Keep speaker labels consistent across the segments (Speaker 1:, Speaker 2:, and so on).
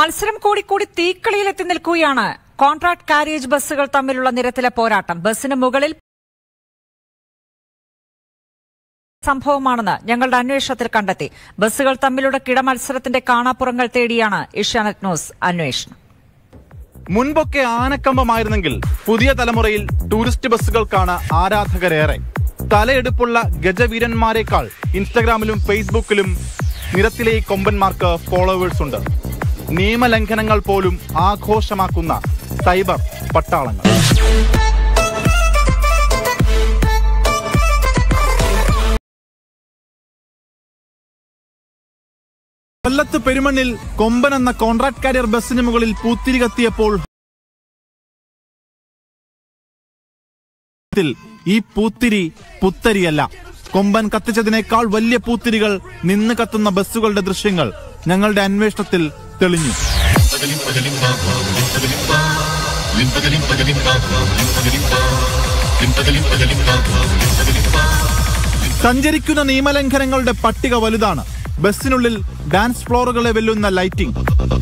Speaker 1: മത്സരം കൂടിക്കൂടി തീക്കളിയിലെത്തി നിൽക്കുകയാണ് കോൺട്രാക്ട് കാരിയേജ് ബസ്സുകൾ തമ്മിലുള്ള നിരത്തിലെ പോരാട്ടം ബസ്സിന് മുകളിൽ സംഭവമാണെന്ന് ഞങ്ങളുടെ അന്വേഷണത്തിൽ കണ്ടെത്തി ബസ്സുകൾ തമ്മിലുള്ള കിടമത്സരത്തിന്റെ കാണാപ്പുറങ്ങൾ തേടിയാണ് ഏഷ്യാനെറ്റ് ന്യൂസ് അന്വേഷണം
Speaker 2: മുൻപൊക്കെ ആനക്കമ്പമായിരുന്നെങ്കിൽ പുതിയ തലമുറയിൽ ടൂറിസ്റ്റ് ബസ്സുകൾക്കാണ് ആരാധകരേറെ തലയെടുപ്പുള്ള ഗജവീരന്മാരെക്കാൾ ഇൻസ്റ്റഗ്രാമിലും ഫേസ്ബുക്കിലും നിരത്തിലെ ഈ കൊമ്പന്മാർക്ക് ഫോളോവേഴ്സ് ഉണ്ട് നിയമലംഘനങ്ങൾ പോലും ആഘോഷമാക്കുന്ന സൈബർ പട്ടാളങ്ങൾ കൊല്ലത്ത് പെരുമണ്ണിൽ കൊമ്പൻ എന്ന കോൺട്രാക്ട് കാരിയർ ബസ്സിന് മുകളിൽ പൂത്തിരി കത്തിയപ്പോൾ ത്തിൽ ഈ പൂത്തിരി പുത്തരിയല്ല കൊമ്പൻ കത്തിച്ചതിനേക്കാൾ വലിയ പൂത്തിരികൾ നിന്ന് കത്തുന്ന ബസ്സുകളുടെ ദൃശ്യങ്ങൾ ഞങ്ങളുടെ അന്വേഷണത്തിൽ തെളിഞ്ഞു സഞ്ചരിക്കുന്ന നിയമലംഘനങ്ങളുടെ പട്ടിക വലുതാണ് ബസ്സിനുള്ളിൽ ഡാൻസ് ഫ്ലോറുകളെ വെല്ലുന്ന ലൈറ്റിംഗ്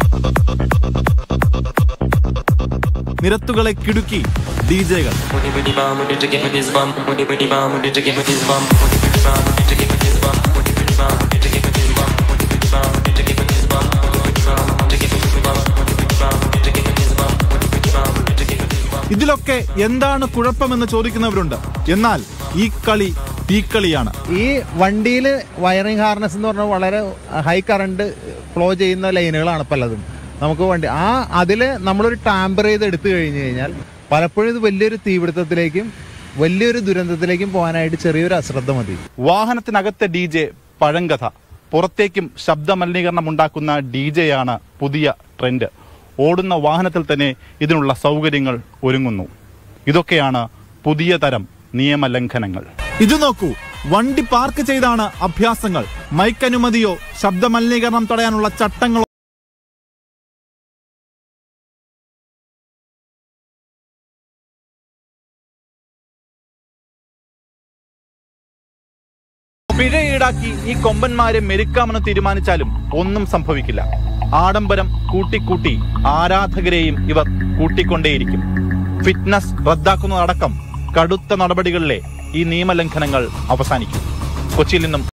Speaker 2: നിരത്തുകളെ കിടുക്കി ഡി ജെകൾ
Speaker 3: Money money bum, money to give me this bum. Money money bum, money to give me this bum. Money money bum, money to give me this bum. Money money bum, money to give me this bum. Money money bum, money to give me this bum. Money money bum, money to give me this bum. Money money bum, money to give me this bum. Money money bum, money to give me this bum.
Speaker 2: ഇതിലൊക്കെ എന്താണ് കുഴപ്പമെന്ന് ചോദിക്കുന്നവരുണ്ട് എന്നാൽ ഈ കളി തീക്കളിയാണ്
Speaker 4: ഈ വണ്ടിയിൽ wiring harness എന്ന് പറഞ്ഞാൽ വളരെ ഹൈ കറണ്ട് ഫ്ലോ ചെയ്യുന്ന ലൈനുകളാണ് പലതും നമുക്ക് വണ്ടി ആ അതിൽ നമ്മളൊരു ടാമ്പർ ചെയ്ത് എടുത്തു കഴിഞ്ഞു കഴിഞ്ഞാൽ പലപ്പോഴും ഇത് വലിയൊരു തീപിടുത്തത്തിലേക്കും വലിയൊരു ദുരന്തത്തിലേക്കും പോകാനായിട്ട് ചെറിയൊരു അശ്രദ്ധ മതി
Speaker 2: വാഹനത്തിനകത്തെ ഡി ജെ പഴങ്കഥ പുറത്തേക്കും ശബ്ദ മലിനീകരണം ഉണ്ടാക്കുന്ന ഡി ജെയാണ് പുതിയ ട്രെൻഡ് ഓടുന്ന വാഹനത്തിൽ തന്നെ ഇതിനുള്ള സൗകര്യങ്ങൾ ഒരുങ്ങുന്നു ഇതൊക്കെയാണ് പുതിയ തരം നിയമലംഘനങ്ങൾ ഇത് നോക്കൂ വണ്ടി പാർക്ക് ചെയ്താണ് അഭ്യാസങ്ങൾ മൈക്ക് അനുമതിയോ ശബ്ദ മലിനീകരണം തടയാനുള്ള ചട്ടങ്ങളോ പിഴ ഈടാക്കി ഈ കൊമ്പന്മാരെ മെരുക്കാമെന്ന് തീരുമാനിച്ചാലും ഒന്നും സംഭവിക്കില്ല ആഡംബരം കൂട്ടിക്കൂട്ടി ആരാധകരെയും ഇവർ കൂട്ടിക്കൊണ്ടേയിരിക്കും ഫിറ്റ്നസ് റദ്ദാക്കുന്നതടക്കം കടുത്ത നടപടികളിലെ ഈ നിയമലംഘനങ്ങൾ അവസാനിക്കും കൊച്ചിയിൽ നിന്നും